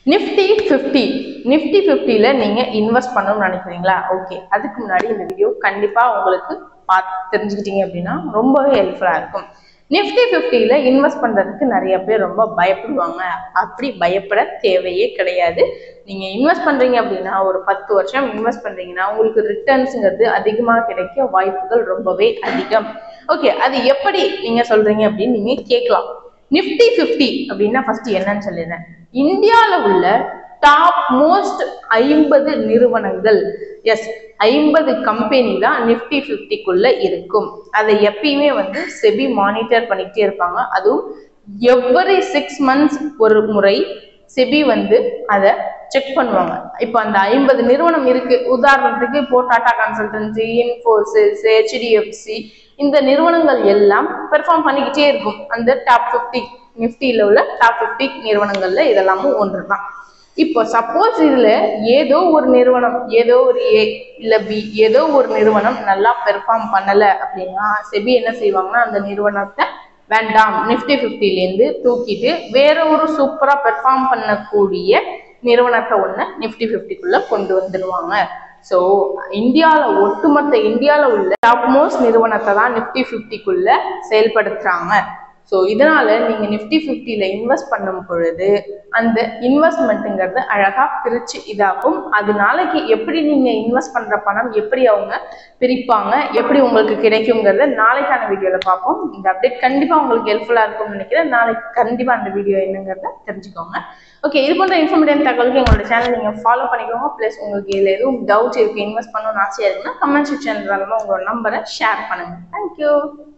Nifty fifty Nifty ஃபிஃப்டியில் நீங்கள் invest பண்ணணும்னு நினைக்கிறீங்களா ஓகே அதுக்கு முன்னாடி இந்த வீடியோ கண்டிப்பாக உங்களுக்கு பார்த்து தெரிஞ்சுக்கிட்டீங்க அப்படின்னா ரொம்பவே ஹெல்ப்ஃபுல்லாக இருக்கும் நிஃப்டி ஃபிஃப்டியில் இன்வெஸ்ட் பண்ணுறதுக்கு நிறைய பேர் ரொம்ப பயப்படுவாங்க அப்படி பயப்பட தேவையே கிடையாது நீங்கள் இன்வெஸ்ட் பண்ணுறீங்க அப்படின்னா ஒரு பத்து வருஷம் இன்வெஸ்ட் பண்ணுறீங்கன்னா உங்களுக்கு ரிட்டர்ன்ஸுங்கிறது அதிகமாக கிடைக்க வாய்ப்புகள் ரொம்பவே அதிகம் ஓகே அது எப்படி நீங்கள் சொல்கிறீங்க அப்படின்னு நீங்கள் கேட்கலாம் நிஃப்டி ஃபிஃப்டி அப்படின்னா ஃபர்ஸ்ட் என்னன்னு சொல்லிடுறேன் இந்தியாவில் உள்ள டாப் மோஸ்ட் ஐம்பது நிறுவனங்கள் எஸ் ஐம்பது கம்பெனி தான் நிஃப்டி ஃபிஃப்டிக்குள்ள இருக்கும் அதை எப்பயுமே வந்து செபி மானிட்டர் பண்ணிக்கிட்டே இருப்பாங்க அதுவும் எவ்வரி சிக்ஸ் மந்த்ஸ் ஒரு முறை செபி வந்து அதை செக் பண்ணுவாங்க இப்போ அந்த ஐம்பது நிறுவனம் இருக்கு உதாரணத்துக்கு இப்போ டாடா கன்சல்டன்சி இன்ஃபோசிஸ் ஹெச்டிஎஃப்சி இந்த நிறுவனங்கள் எல்லாம் பெர்ஃபார்ம் பண்ணிக்கிட்டே இருக்கும் அந்த டாப் ஃபிஃப்டி நிஃப்டியில் உள்ள டாப் ஃபிஃப்டி நிறுவனங்கள்ல இதெல்லாமும் ஒன்று தான் இப்போ சப்போஸ் இதுல ஏதோ ஒரு நிறுவனம் ஏதோ ஒரு ஏ இல்ல பி ஏதோ ஒரு நிறுவனம் நல்லா பெர்ஃபார்ம் பண்ணல அப்படின்னா செபி என்ன செய்வாங்கன்னா அந்த நிறுவனத்தை வேண்டாம் நிஃப்டி ஃபிஃப்டிலேருந்து தூக்கிட்டு வேற ஒரு சூப்பரா பெர்ஃபார்ம் பண்ணக்கூடிய நிறுவனத்தை ஒன்று நிஃப்டி ஃபிஃப்டிக்குள்ள கொண்டு வந்துடுவாங்க ஸோ இந்தியாவில் ஒட்டுமொத்த இந்தியாவில் உள்ள டாப் மோஸ்ட் நிறுவனத்தை தான் நிஃப்டி ஃபிஃப்டிக்குள்ள செயல்படுத்துறாங்க ஸோ இதனால நீங்க நிஃப்டி ஃபிஃப்டியில் இன்வெஸ்ட் பண்ணும் பொழுது அந்த இன்வெஸ்ட்மெண்ட்டுங்கிறது அழகா பிரிச்சு இதாகும் அது நாளைக்கு எப்படி நீங்க இன்வெஸ்ட் பண்ற பணம் எப்படி அவங்க பிரிப்பாங்க எப்படி உங்களுக்கு கிடைக்குங்கிறத நாளைக்கான வீடியோல பார்ப்போம் இந்த அப்டேட் கண்டிப்பா உங்களுக்கு ஹெல்ப்ஃபுல்லா இருக்கும்னு நினைக்கிறேன் நாளைக்கு கண்டிப்பா அந்த வீடியோ என்னங்கிறத தெரிஞ்சுக்கோங்க ஓகே இது போன்ற இன்ஃபர்மேட்டிவ் தகவலுக்கு எங்களோட சேனல் நீங்கள் ஃபாலோ பண்ணிக்கோங்க ப்ளஸ் உங்களுக்கு இதில் எதுவும் டவுட் இருக்குது இன்வெஸ்ட் பண்ணணும்னு ஆசையாக இருக்குன்னா கமெண்ட் செக்ஷன் மூலமாக உங்களோட நம்பரை ஷேர் பண்ணுங்கள் தேங்க்யூ